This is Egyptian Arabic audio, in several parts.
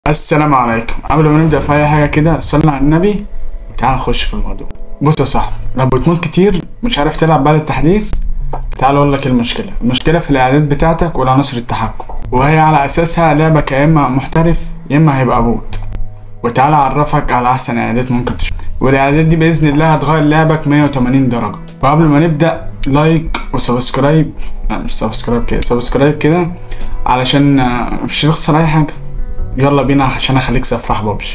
السلام عليكم قبل ما نبدأ في أي حاجة كده صلي على النبي وتعال نخش في الموضوع بص يا صاحبي لو بتموت كتير مش عارف تلعب بعد التحديث تعال أقول لك إيه المشكلة المشكلة في الإعدادات بتاعتك والعناصر التحكم وهي على أساسها لعبك يا إما محترف يا إما هيبقى بوت وتعالى أعرفك على أحسن إعدادات ممكن تشوف والإعدادات دي بإذن الله هتغير لعبك 180 درجة وقبل ما نبدأ لايك وسبسكرايب لا مش سبسكرايب كده سبسكرايب كده علشان آه، مش هتخسر أي حاجة يلا بينا عشان اخليك سفاح بابجي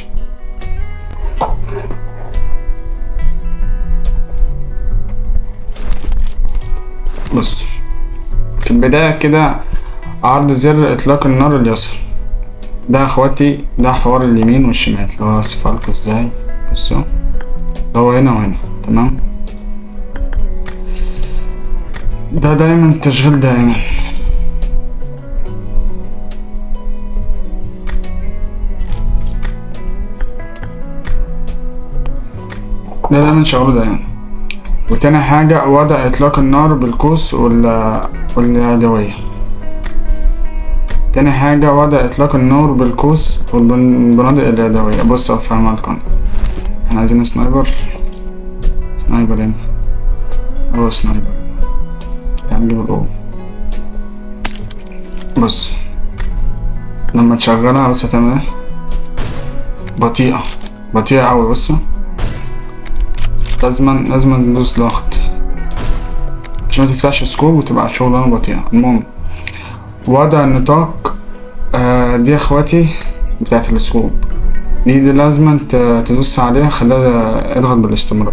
بص في البداية كده عرض زر اطلاق النار اليسار ده يا اخواتي ده حوار اليمين والشمال اللي هو صفارك ازاي بصوا اللي هو هنا وهنا تمام ده دايما تشغيل دائما ده دايما شغله دايما وتاني حاجة وضع إطلاق النار بالقوس وال واليدوية تاني حاجة وضع إطلاق النار بالقوس والبنادق اليدوية بص أفهمها لكم احنا عايزين سنايبر سنايبر هنا هو سنايبر تعال نجيب الأو بص لما تشغلها بص هتعمل ايه بطيئة بطيئة أوي بصوا لازما لازما تدوس ضغط عشان ما تفتحش سكوب وتبقى شغلانة بطيئة المهم وضع النطاق آه دي يا اخواتي بتاعت السكوب دي, دي لازما ت- تدوس عليها خليها اضغط بالاستمرار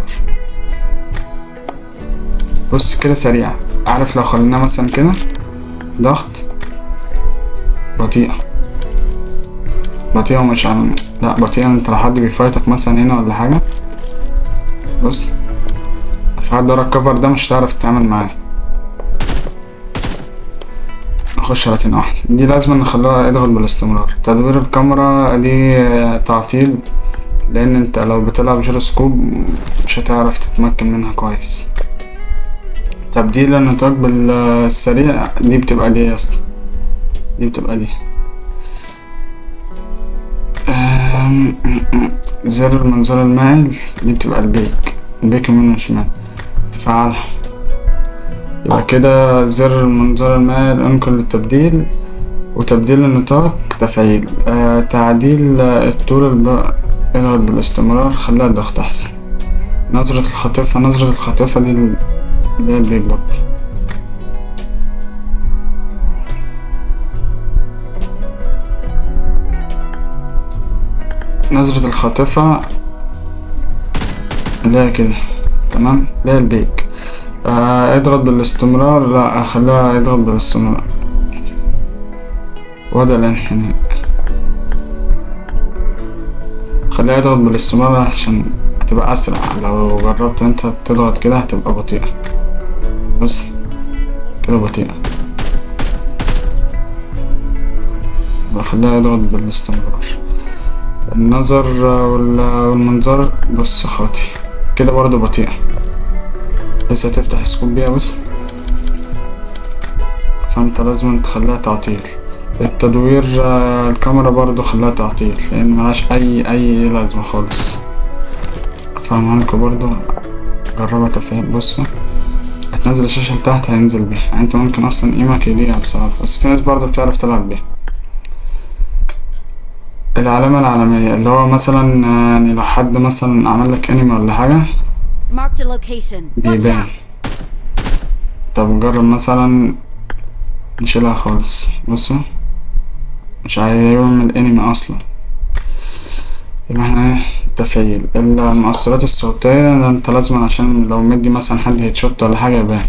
بص كده سريع عارف لو خليناها مثلا كده ضغط بطيئة بطيئة ومش عم... لا بطيئة انت لو حد بيفايتك مثلا هنا ولا حاجة بص في حد ورا الكفر ده مش هتعرف تتعامل معاه نخش على تاني واحدة دي لازم نخليها اضغط بالاستمرار تدوير الكاميرا دي آه، تعطيل لان انت لو بتلعب جيروسكوب مش هتعرف تتمكن منها كويس تبديل النطاق بالسريع دي بتبقى دي اصلا دي بتبقى دي آم، زر المنظار المائل دي بتبقى البيك البيك يمين وشمال تفعلها يبقى كده زر المنظار المائل انقل للتبديل وتبديل النطاق تفعيل آه تعديل آه، الطول الب... اضغط بالاستمرار خليها ضغط احسن نظرة الخاطفة نظرة الخاطفة دي اللي هي البيك برضه نظرة الخاطفة اللي هي كده تمام اللي هي البيك آه اضغط بالاستمرار لا اخليها اضغط بالاستمرار وضع الانحناء خليها اضغط بالاستمرار عشان هتبقى اسرع لو جربت انت تضغط كده هتبقى بطيئة بص كده بطيئة يبقى خليها اضغط بالاستمرار النظر وال- والمنظر بص خاطي كده برضه بطيئة لسه هتفتح سكوب بيها بص فانت لازم تخليها تعطيل التدوير آه، الكاميرا برضه خليها تعطيل لان ملهاش اي اي لازمة خالص فاهمها لكم برضه جربها تفعيل بص هتنزل الشاشة لتحت هينزل بيها يعني انت ممكن اصلا ايمك يضيع بصراحة بس في ناس برضه بتعرف تلعب بيها العلامة العالمية اللي هو مثلا آه، يعني لو حد مثلا عمل لك انمي ولا حاجة Marked a location. Watch بيبان out. طب جرب مثلا نشيلها خالص بصوا مش هيعمل انمي اصلا يبقى احنا ايه تفعيل المؤثرات الصوتية ده انت لازم عشان لو مدي مثلا حد هيتشوت ولا حاجة يبان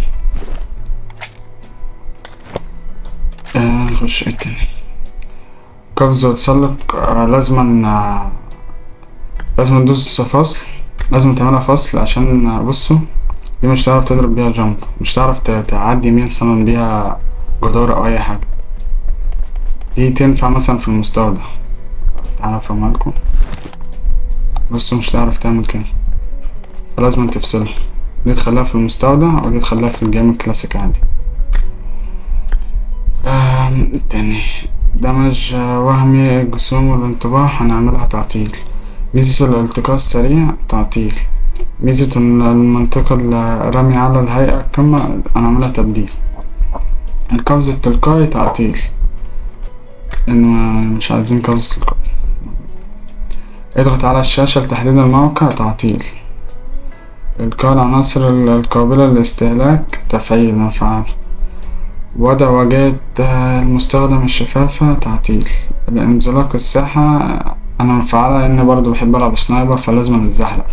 آه نخش ايه تاني قفز وتسلق آه لازما آه لازم تدوس فصل لازم تعملها فصل عشان آه، بصوا دي مش هتعرف تضرب بيها جامب مش هتعرف ت- تعدي يمين مثلا بيها جدار او اي حاجة دي تنفع مثلا في المستودع تعالى افهمها لكم بس مش هتعرف تعمل كده فلازم تفصلها دي تخليها في المستودع ودي تخليها في الجيم الكلاسيك عادي آم، تاني دمج وهمي الجسوم والانطباع هنعملها تعطيل ميزة الالتقاء السريع تعطيل ميزة المنطقة الرمي على الهيئة القمة هنعملها تبديل القفز التلقائي تعطيل إنه مش عايزين قفز تلقائي اضغط على الشاشة لتحديد الموقع تعطيل إلقاء العناصر القابلة للاستهلاك تفعيل مفعول وضع واجهة المستخدم الشفافة تعطيل الانزلاق الساحة أنا مفعلة لأن برضه بحب ألعب سنايبر فلازم أتزحلق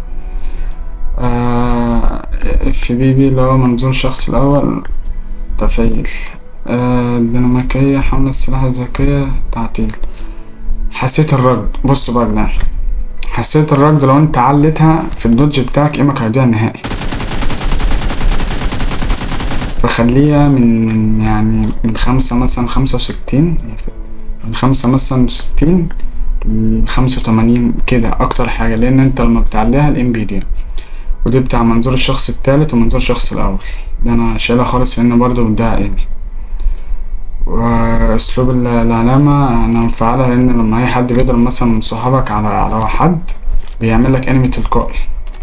اف بي بي اللي هو منظور الشخص الأول تفعيل آه، الديناميكية حملة السلاح الذكية تعطيل حسيت الركض بص بقى يا جدعان حسيت الركض لو انت علتها في الدوج بتاعك قيمك هيضيع نهائي فخليها من يعني من خمسة مثلا خمسة وستين من خمسة مثلا وستين لخمسة وتمانين كده أكتر حاجة لأن أنت لما بتعليها الام بي دي ودي بتاع منظور الشخص التالت ومنظور الشخص الأول ده أنا شايلها خالص لأن برضه بتضيع قيمي وأسلوب ال- العلامة أنا مفعلها لأن لما أي حد بيضرب مثلا من صحابك على على حد بيعمل لك انمي تلقائي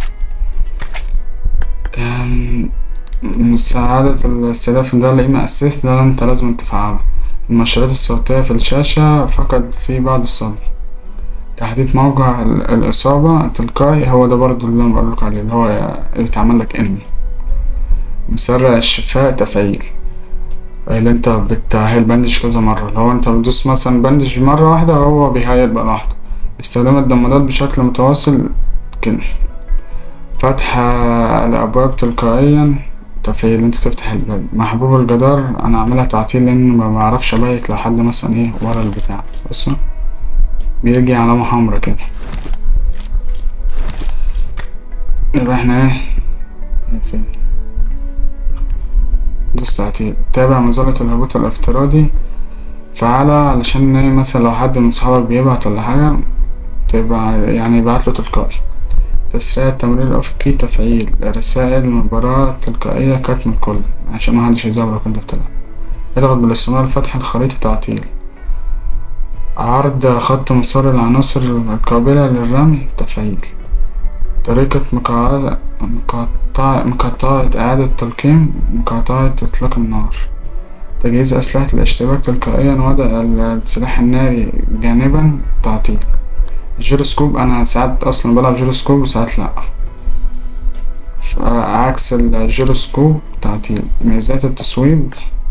أم، مساعدة الاستهداف ده القيمة أساس ده أنت لازم تفعله المؤشرات الصوتية في الشاشة فقد في بعض الصدمة تحديد موقع ال- الإصابة تلقائي هو ده برضه اللي أنا بقولك عليه اللي هو بيتعمل لك انمي مسرع الشفاء تفعيل اللي انت بتهيل البندج كذا مرة لو انت بتدوس مثلا بندج مرة واحدة هو بيهيل بقى لوحده استخدام الضمادات بشكل متواصل كده فتح الأبواب تلقائيا تفعيل انت تفتح الباب محبوب الجدار انا اعملها تعطيل لان ما بعرفش ابيك لو حد مثلا ايه ورا البتاع بص بيجي علامة حمرا كده يبقى احنا ايه فين دوس تعطيل تابع مظلة الهبوط الافتراضي فعالة علشان ايه مثلا لو حد من صحابك بيبعت ولا حاجة تبقى يعني يبعتله تلقائي تسريع التمرير الأفقي تفعيل رسائل المباراة تلقائية كتم الكل عشان محدش يزعلك وانت بتلعب اضغط بالاستمرار لفتح الخريطة تعطيل عرض خط مسار العناصر القابلة للرمي تفعيل طريقة مقاطعة مقاطعة مقاطعة إعادة تلقيم مقاطعة إطلاق النار تجهيز أسلحة الاشتباك تلقائيا وضع السلاح الناري جانبا تعطيل الجيروسكوب أنا ساعات أصلا بلعب جيروسكوب وساعات لأ عكس الجيروسكوب تعطيل ميزات التصويب